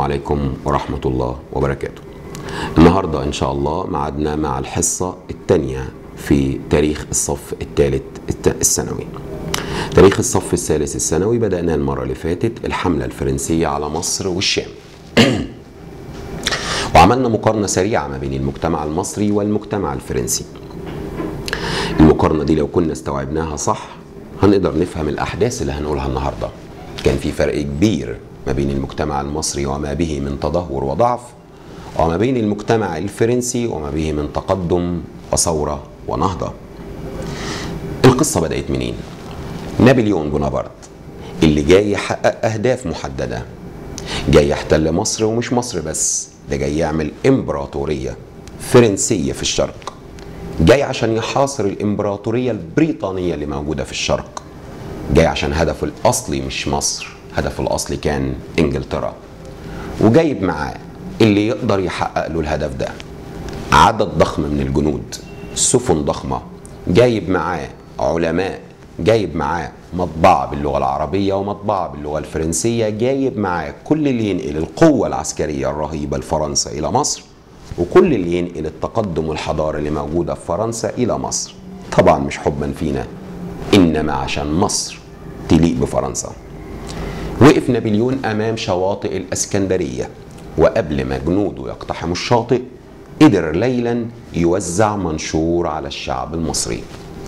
عليكم ورحمة الله وبركاته النهاردة إن شاء الله معدنا مع الحصة الثانية في تاريخ الصف الثالث الثانوي تاريخ الصف الثالث الثانوي بدأنا المرة اللي فاتت الحملة الفرنسية على مصر والشام وعملنا مقارنة سريعة ما بين المجتمع المصري والمجتمع الفرنسي المقارنة دي لو كنا استوعبناها صح هنقدر نفهم الأحداث اللي هنقولها النهاردة كان في فرق كبير ما بين المجتمع المصري وما به من تدهور وضعف وما بين المجتمع الفرنسي وما به من تقدم وثورة ونهضة القصة بدأت منين؟ نابليون بونابرت اللي جاي يحقق أهداف محددة جاي يحتل مصر ومش مصر بس ده جاي يعمل إمبراطورية فرنسية في الشرق جاي عشان يحاصر الإمبراطورية البريطانية اللي موجودة في الشرق جاي عشان هدفه الأصلي مش مصر هدفه الأصلي كان إنجلترا وجايب معاه اللي يقدر يحقق له الهدف ده عدد ضخم من الجنود سفن ضخمة جايب معاه علماء جايب معاه مطبعة باللغة العربية ومطبعة باللغة الفرنسية جايب معاه كل اللي ينقل القوة العسكرية الرهيبة لفرنسا إلى مصر وكل اللي ينقل التقدم والحضارة اللي موجودة في فرنسا إلى مصر طبعا مش حبا فينا إنما عشان مصر تليق بفرنسا وقف نابليون أمام شواطئ الأسكندرية وقبل ما جنوده يقتحموا الشاطئ قدر ليلا يوزع منشور على الشعب المصري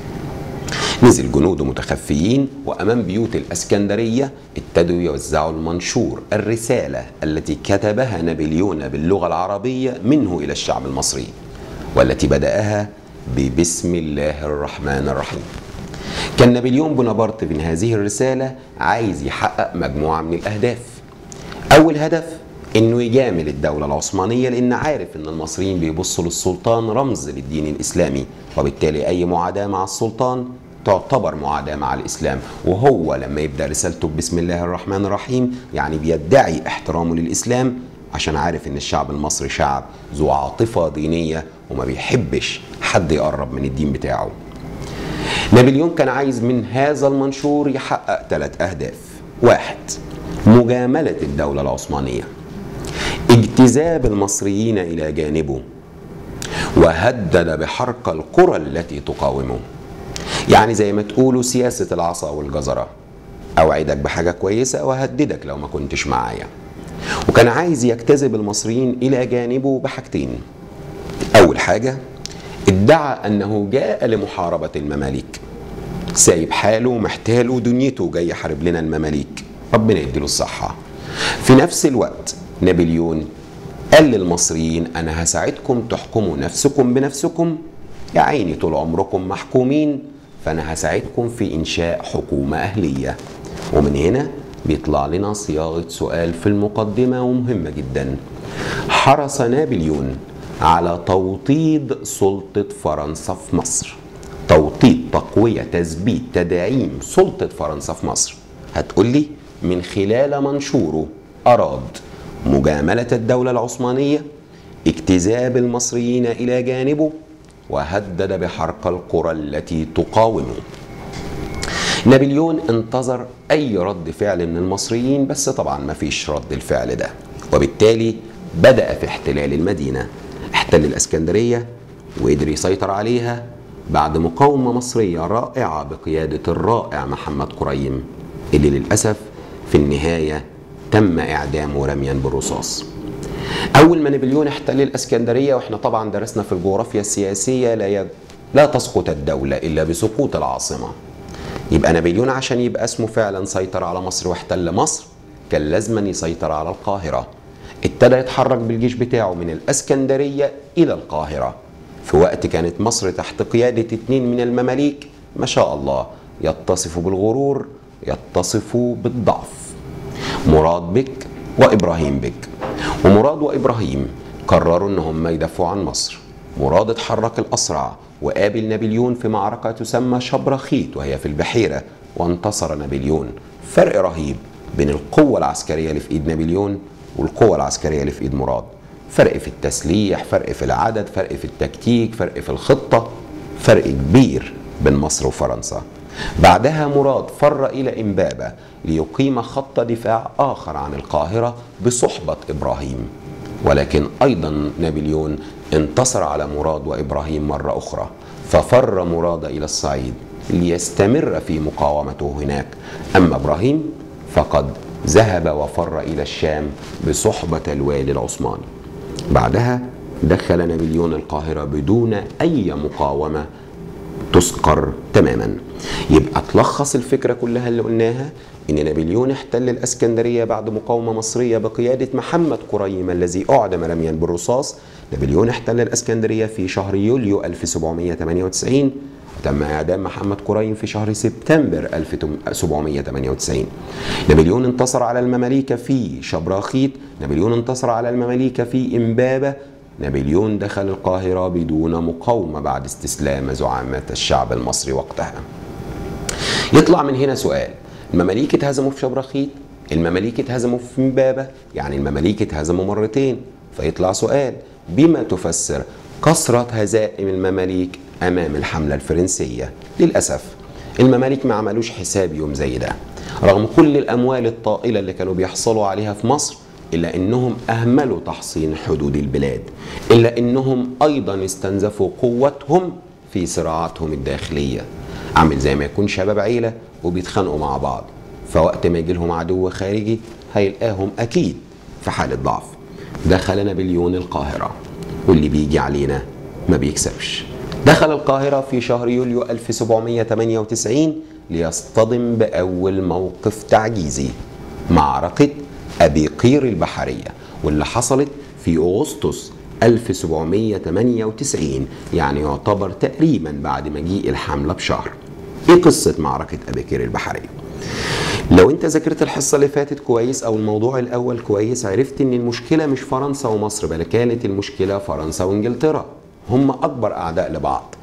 نزل جنوده متخفيين وامام بيوت الاسكندريه ابتدوا يوزعوا المنشور الرساله التي كتبها نابليون باللغه العربيه منه الى الشعب المصري والتي بداها ببسم الله الرحمن الرحيم كان نابليون بونابرت من هذه الرساله عايز يحقق مجموعه من الاهداف اول هدف انه يجامل الدولة العثمانية لان عارف ان المصريين بيبصوا للسلطان رمز للدين الاسلامي وبالتالي اي معاداة مع السلطان تعتبر معاداة مع الإسلام وهو لما يبدأ رسالته بسم الله الرحمن الرحيم يعني بيدعي احترامه للإسلام عشان عارف ان الشعب المصري شعب ذو عاطفة دينية وما بيحبش حد يقرب من الدين بتاعه نابليون كان عايز من هذا المنشور يحقق ثلاث أهداف واحد مجاملة الدولة العثمانية اجتذاب المصريين إلى جانبه وهدد بحرق القرى التي تقاومه يعني زي ما تقولوا سياسة العصا والجزرة أوعدك بحاجة كويسة وهددك لو ما كنتش معايا وكان عايز يجتذب المصريين إلى جانبه بحاجتين أول حاجة ادعى أنه جاء لمحاربة المماليك سايب حاله محتاله دنيته جاي يحارب لنا المماليك ربنا يديله الصحة في نفس الوقت نابليون قال للمصريين أنا هساعدكم تحكموا نفسكم بنفسكم يا عيني طول عمركم محكومين فأنا هساعدكم في إنشاء حكومة أهلية ومن هنا بيطلع لنا صياغة سؤال في المقدمة ومهمة جدا حرص نابليون على توطيد سلطة فرنسا في مصر توطيد تقوية تثبيت تدعيم سلطة فرنسا في مصر هتقول لي من خلال منشوره أراد مجاملة الدولة العثمانية اجتذاب المصريين إلى جانبه وهدد بحرق القرى التي تقاومه نابليون انتظر اي رد فعل من المصريين بس طبعا ما فيش رد الفعل ده وبالتالي بدأ في احتلال المدينة احتل الاسكندرية وقدر يسيطر عليها بعد مقاومة مصرية رائعة بقيادة الرائع محمد قريم اللي للأسف في النهاية تم إعدامه رميا بالرصاص اول ما نابليون احتل الاسكندريه واحنا طبعا درسنا في الجغرافيا السياسيه لا ي... لا تسقط الدوله الا بسقوط العاصمه يبقى نابليون عشان يبقى اسمه فعلا سيطر على مصر واحتل مصر كان لازما يسيطر على القاهره ابتدى يتحرك بالجيش بتاعه من الاسكندريه الى القاهره في وقت كانت مصر تحت قياده اتنين من المماليك ما شاء الله يتصفوا بالغرور يتصفوا بالضعف مراد بك وابراهيم بك ومراد وابراهيم قرروا ان هم يدافعوا عن مصر مراد اتحرك الاسرع وقابل نابليون في معركه تسمى شبرخيت وهي في البحيره وانتصر نابليون فرق رهيب بين القوه العسكريه اللي في ايد نابليون والقوه العسكريه اللي في ايد مراد فرق في التسليح فرق في العدد فرق في التكتيك فرق في الخطه فرق كبير بين مصر وفرنسا بعدها مراد فر إلى إمبابة ليقيم خط دفاع آخر عن القاهرة بصحبة إبراهيم ولكن أيضا نابليون انتصر على مراد وإبراهيم مرة أخرى ففر مراد إلى الصعيد ليستمر في مقاومته هناك أما إبراهيم فقد ذهب وفر إلى الشام بصحبة الوالي العثماني بعدها دخل نابليون القاهرة بدون أي مقاومة تسقر تماما يبقى تلخص الفكرة كلها اللي قلناها إن نابليون احتل الأسكندرية بعد مقاومة مصرية بقيادة محمد قريم الذي أعدم رميا بالرصاص نابليون احتل الأسكندرية في شهر يوليو 1798 تم إعدام محمد قريم في شهر سبتمبر 1798 نابليون انتصر على المماليك في شبراخيت نابليون انتصر على المماليك في إمبابة نابليون دخل القاهرة بدون مقاومة بعد استسلام زعامة الشعب المصري وقتها يطلع من هنا سؤال المماليك اتهزموا في شبرخيت المماليك اتهزموا في امبابة يعني المماليك اتهزموا مرتين فيطلع سؤال بما تفسر كثرة هزائم المماليك أمام الحملة الفرنسية للأسف المماليك ما عملوش حساب يوم زي ده رغم كل الأموال الطائلة اللي كانوا بيحصلوا عليها في مصر إلا أنهم أهملوا تحصين حدود البلاد إلا أنهم أيضا استنزفوا قوتهم في صراعاتهم الداخلية عامل زي ما يكون شباب عيلة وبيتخانقوا مع بعض فوقت ما يجي لهم عدو خارجي هيلقاهم أكيد في حالة ضعف دخل نابليون القاهرة واللي بيجي علينا ما بيكسبش دخل القاهرة في شهر يوليو 1798 ليصطدم بأول موقف تعجيزي معركة أبي قير البحرية واللي حصلت في أغسطس 1798 يعني يعتبر تقريبا بعد مجيء الحملة بشهر ايه قصة معركة أبي قير البحرية لو انت ذاكرت الحصة اللي فاتت كويس او الموضوع الاول كويس عرفت ان المشكلة مش فرنسا ومصر بل كانت المشكلة فرنسا وانجلترا هم اكبر اعداء لبعض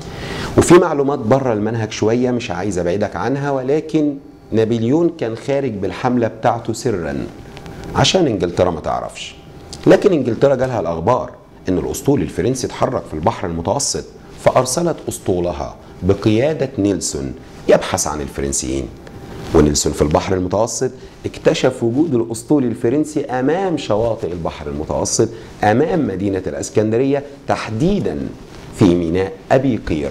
وفي معلومات بره المنهج شوية مش عايز ابعدك عنها ولكن نابليون كان خارج بالحملة بتاعته سرا عشان انجلترا ما تعرفش لكن انجلترا جالها الاخبار ان الاسطول الفرنسي اتحرك في البحر المتوسط فارسلت اسطولها بقيادة نيلسون يبحث عن الفرنسيين ونيلسون في البحر المتوسط اكتشف وجود الاسطول الفرنسي امام شواطئ البحر المتوسط امام مدينه الاسكندريه تحديدا في ميناء ابي قير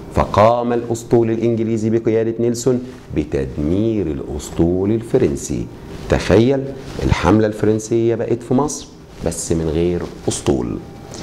فقام الاسطول الانجليزي بقياده نيلسون بتدمير الاسطول الفرنسي تخيل الحمله الفرنسيه بقت في مصر بس من غير اسطول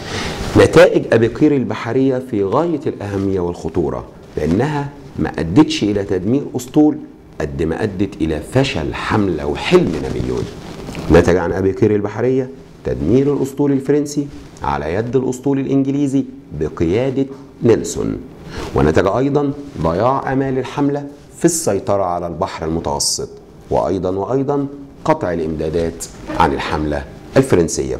نتائج ابي قير البحريه في غايه الاهميه والخطوره لانها ما ادتش الى تدمير اسطول قد ما ادت الى فشل حمله وحلم نابليون نتج عن ابي قير البحريه تدمير الاسطول الفرنسي على يد الاسطول الانجليزي بقياده نيلسون ونتج ايضا ضياع امال الحمله في السيطره على البحر المتوسط وايضا وايضا قطع الامدادات عن الحمله الفرنسيه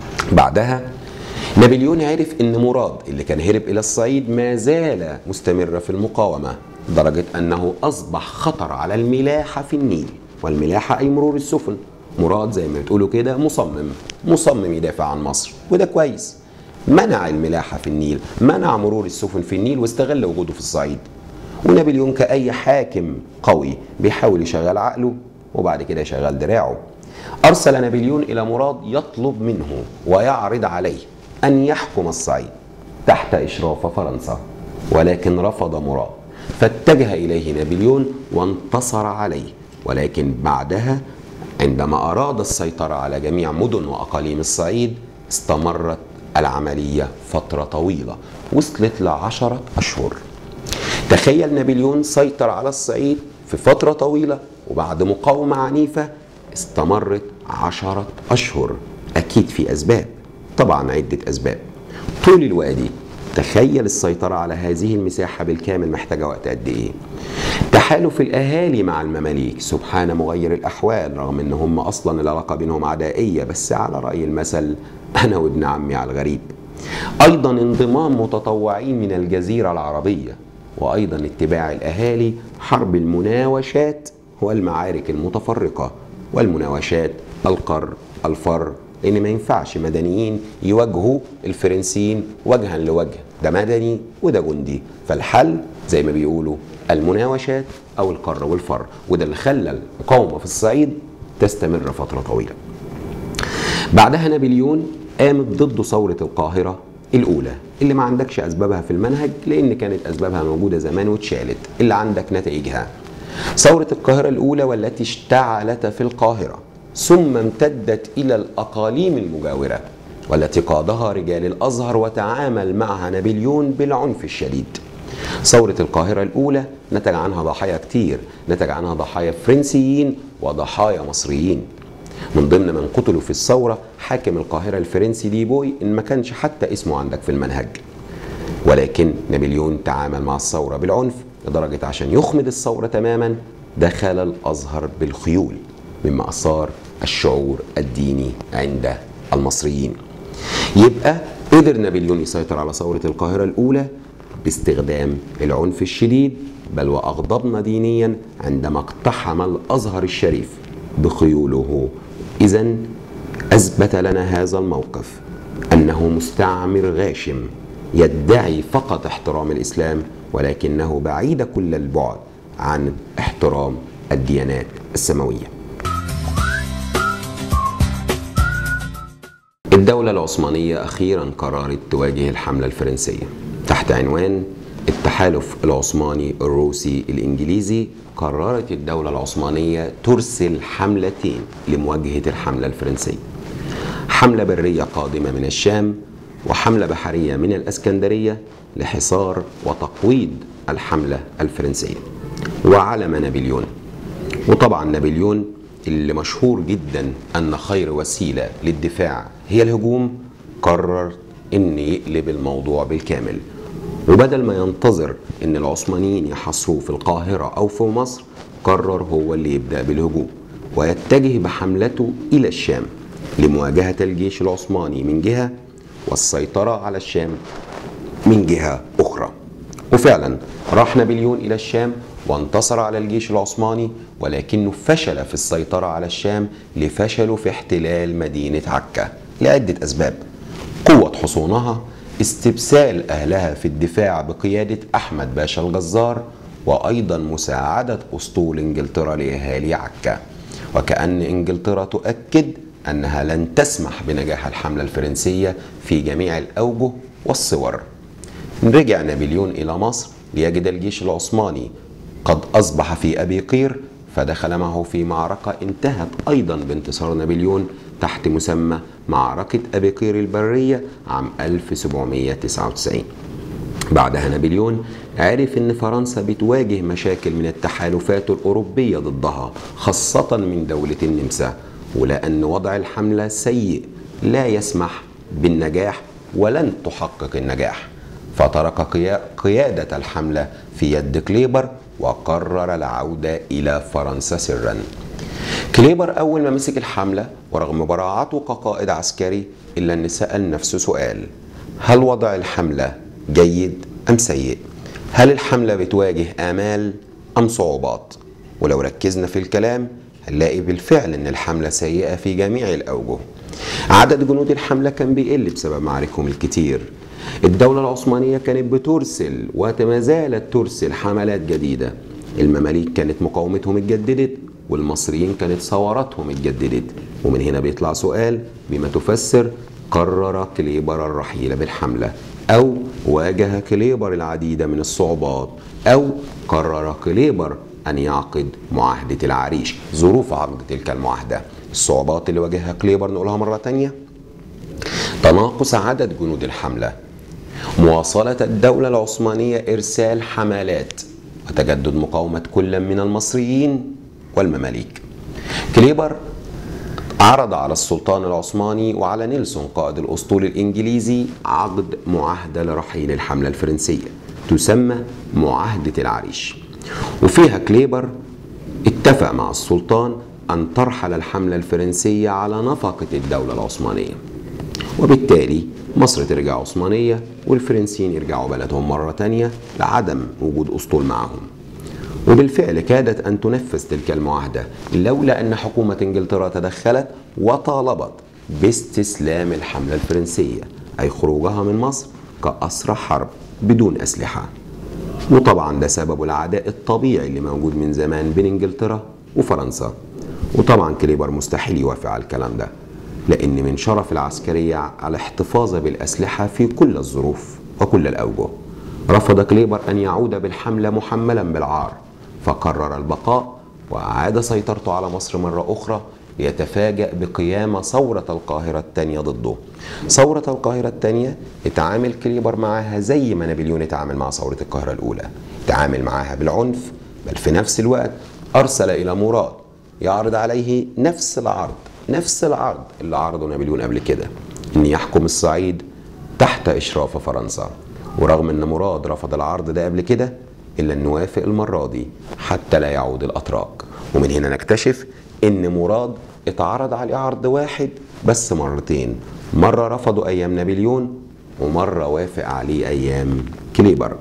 بعدها نابليون عرف ان مراد اللي كان هرب الى الصعيد ما زال مستمر في المقاومه لدرجه انه اصبح خطر على الملاحه في النيل والملاحه اي مرور السفن مراد زي ما بتقولوا كده مصمم مصمم يدافع عن مصر وده كويس منع الملاحه في النيل منع مرور السفن في النيل واستغل وجوده في الصعيد ونابليون كاي حاكم قوي بيحاول يشغل عقله وبعد كده يشغل دراعه ارسل نابليون الى مراد يطلب منه ويعرض عليه أن يحكم الصعيد تحت إشراف فرنسا ولكن رفض مراد فاتجه إليه نابليون وانتصر عليه ولكن بعدها عندما أراد السيطرة على جميع مدن وأقاليم الصعيد استمرت العملية فترة طويلة وصلت لعشرة أشهر تخيل نابليون سيطر على الصعيد في فترة طويلة وبعد مقاومة عنيفة استمرت عشرة أشهر أكيد في أسباب طبعا عدة أسباب طول الوادي تخيل السيطرة على هذه المساحة بالكامل محتاجة وقت قد إيه تحالف الأهالي مع المماليك سبحان مغير الأحوال رغم إن هم أصلا العلاقة بينهم عدائية بس على رأي المثل أنا وابن عمي على الغريب أيضا انضمام متطوعين من الجزيرة العربية وأيضا اتباع الأهالي حرب المناوشات والمعارك المتفرقة والمناوشات القر الفر لان ما ينفعش مدنيين يواجهوا الفرنسيين وجها لوجه ده مدني وده جندي فالحل زي ما بيقولوا المناوشات او القر والفر وده اللي خلى المقاومه في الصعيد تستمر فتره طويله بعدها نابليون قامت ضد ثوره القاهره الاولى اللي ما عندكش اسبابها في المنهج لان كانت اسبابها موجوده زمان واتشالت اللي عندك نتائجها ثوره القاهره الاولى والتي اشتعلت في القاهره ثم امتدت الى الاقاليم المجاوره والتي قادها رجال الازهر وتعامل معها نابليون بالعنف الشديد ثورة القاهرة الأولى نتج عنها ضحايا كتير نتج عنها ضحايا فرنسيين وضحايا مصريين من ضمن من قتلوا في الثورة حاكم القاهرة الفرنسي دي بوي إن ما كانش حتى اسمه عندك في المنهج ولكن نابليون تعامل مع الثورة بالعنف لدرجة عشان يخمد الثورة تماما دخل الأزهر بالخيول مما أثار الشعور الديني عند المصريين يبقى قدر نابليون يسيطر على ثورة القاهرة الأولى باستخدام العنف الشديد بل وأغضبنا دينيا عندما اقتحم الأزهر الشريف بخيوله إذا أثبت لنا هذا الموقف أنه مستعمر غاشم يدعي فقط احترام الإسلام ولكنه بعيد كل البعد عن احترام الديانات السماويه الدولة العثمانية أخيرا قررت تواجه الحملة الفرنسية تحت عنوان التحالف العثماني الروسي الإنجليزي قررت الدولة العثمانية ترسل حملتين لمواجهة الحملة الفرنسية حملة برية قادمة من الشام وحملة بحرية من الأسكندرية لحصار وتقويض الحملة الفرنسية وعلم نابليون وطبعا نابليون اللي مشهور جدا ان خير وسيله للدفاع هي الهجوم قرر ان يقلب الموضوع بالكامل وبدل ما ينتظر ان العثمانيين يحصروه في القاهره او في مصر قرر هو اللي يبدا بالهجوم ويتجه بحملته الى الشام لمواجهه الجيش العثماني من جهه والسيطره على الشام من جهه اخرى وفعلا راح نابليون الى الشام وانتصر على الجيش العثماني ولكنه فشل في السيطرة على الشام لفشله في احتلال مدينة عكا لعدة أسباب قوة حصونها استبسال أهلها في الدفاع بقيادة أحمد باشا الجزار وأيضا مساعدة أسطول إنجلترا لأهالي عكا وكأن إنجلترا تؤكد أنها لن تسمح بنجاح الحملة الفرنسية في جميع الأوجه والصور رجع نابليون إلى مصر ليجد الجيش العثماني قد أصبح في أبي قير فدخل معه في معركة انتهت أيضا بانتصار نابليون تحت مسمى معركة أبي قير البرية عام 1799 بعدها نابليون عرف ان فرنسا بتواجه مشاكل من التحالفات الاوروبيه ضدها خاصه من دوله النمسا ولان وضع الحمله سيء لا يسمح بالنجاح ولن تحقق النجاح فترك قياده الحمله في يد كليبر وقرر العودة إلى فرنسا سرا كليبر أول ما مسك الحملة ورغم براعته كقائد عسكري إلا أن سأل نفسه سؤال هل وضع الحملة جيد أم سيء؟ هل الحملة بتواجه آمال أم صعوبات؟ ولو ركزنا في الكلام هنلاقي بالفعل أن الحملة سيئة في جميع الأوجه عدد جنود الحملة كان بيقل بسبب معاركهم الكتير الدولة العثمانية كانت بترسل وما زالت ترسل حملات جديدة المماليك كانت مقاومتهم اتجددت والمصريين كانت ثوراتهم اتجددت ومن هنا بيطلع سؤال بما تفسر قرر كليبر الرحيل بالحملة أو واجه كليبر العديد من الصعوبات أو قرر كليبر أن يعقد معاهدة العريش ظروف عقد تلك المعاهدة الصعوبات اللي واجهها كليبر نقولها مرة تانية تناقص عدد جنود الحملة مواصلة الدولة العثمانية إرسال حملات وتجدد مقاومة كل من المصريين والمماليك كليبر عرض على السلطان العثماني وعلى نيلسون قائد الأسطول الإنجليزي عقد معاهدة لرحيل الحملة الفرنسية تسمى معاهدة العريش وفيها كليبر اتفق مع السلطان أن ترحل الحملة الفرنسية على نفقة الدولة العثمانية وبالتالي مصر ترجع عثمانية والفرنسيين يرجعوا بلدهم مرة تانية لعدم وجود أسطول معهم وبالفعل كادت أن تنفذ تلك المعاهدة لولا أن حكومة إنجلترا تدخلت وطالبت باستسلام الحملة الفرنسية أي خروجها من مصر كأسرى حرب بدون أسلحة وطبعا ده سبب العداء الطبيعي اللي موجود من زمان بين انجلترا وفرنسا وطبعا كليبر مستحيل يوافق على الكلام ده لأن من شرف العسكرية على احتفاظه بالأسلحة في كل الظروف وكل الأوجه رفض كليبر أن يعود بالحملة محملا بالعار فقرر البقاء وأعاد سيطرته على مصر مرة أخرى ليتفاجأ بقيام ثورة القاهرة الثانية ضده ثورة القاهرة الثانية اتعامل كليبر معها زي ما نابليون اتعامل مع ثورة القاهرة الأولى تعامل معها بالعنف بل في نفس الوقت أرسل إلى مراد يعرض عليه نفس العرض نفس العرض اللي عرضه نابليون قبل كده ان يحكم الصعيد تحت اشراف فرنسا ورغم ان مراد رفض العرض ده قبل كده الا ان وافق المره دي حتى لا يعود الاتراك ومن هنا نكتشف ان مراد اتعرض عليه عرض واحد بس مرتين مره رفضه ايام نابليون ومره وافق عليه ايام كليبر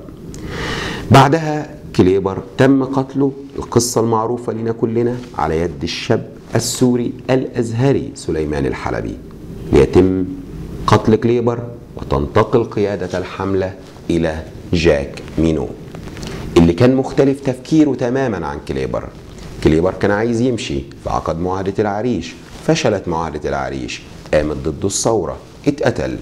بعدها كليبر تم قتله القصة المعروفة لنا كلنا على يد الشاب السوري الأزهري سليمان الحلبي ليتم قتل كليبر وتنتقل قيادة الحملة إلى جاك مينو اللي كان مختلف تفكيره تماما عن كليبر كليبر كان عايز يمشي فعقد معاهدة العريش فشلت معاهدة العريش قامت ضده الثورة اتقتل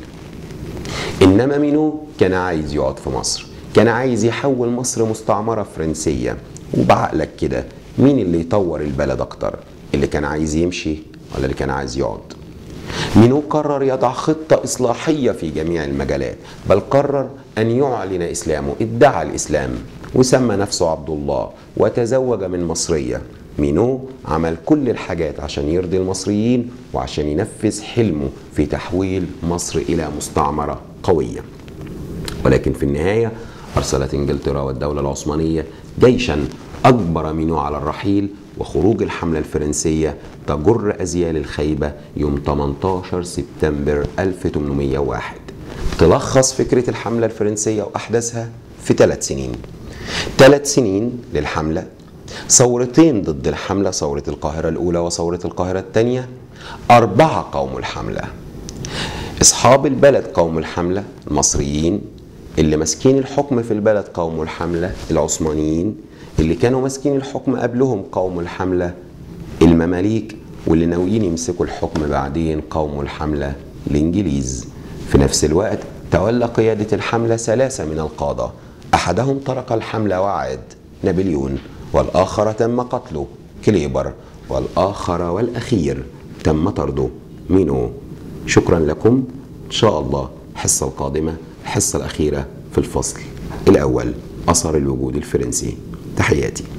إنما مينو كان عايز يقعد في مصر كان عايز يحول مصر مستعمرة فرنسية وبعقلك كده مين اللي يطور البلد أكتر اللي كان عايز يمشي ولا اللي كان عايز يقعد مينو قرر يضع خطة إصلاحية في جميع المجالات بل قرر أن يعلن إسلامه ادعى الإسلام وسمى نفسه عبد الله وتزوج من مصرية مينو عمل كل الحاجات عشان يرضي المصريين وعشان ينفذ حلمه في تحويل مصر إلى مستعمرة قوية ولكن في النهاية أرسلت إنجلترا والدولة العثمانية جيشا أجبر مينو على الرحيل وخروج الحملة الفرنسية تجر أزيال الخيبة يوم 18 سبتمبر 1801 تلخص فكرة الحملة الفرنسية وأحداثها في ثلاث سنين ثلاث سنين للحملة ثورتين ضد الحملة ثورة القاهرة الأولى وثورة القاهرة الثانية أربعة قوم الحملة أصحاب البلد قوم الحملة المصريين اللي ماسكين الحكم في البلد قوم الحملة العثمانيين اللي كانوا ماسكين الحكم قبلهم قوم الحملة المماليك واللي ناويين يمسكوا الحكم بعدين قوم الحملة الإنجليز في نفس الوقت تولى قيادة الحملة ثلاثة من القادة أحدهم ترك الحملة وعاد نابليون والآخر تم قتله كليبر والآخر والأخير تم طرده مينو شكرا لكم إن شاء الله الحصة القادمة الحصة الأخيرة في الفصل الأول أثر الوجود الفرنسي تحياتي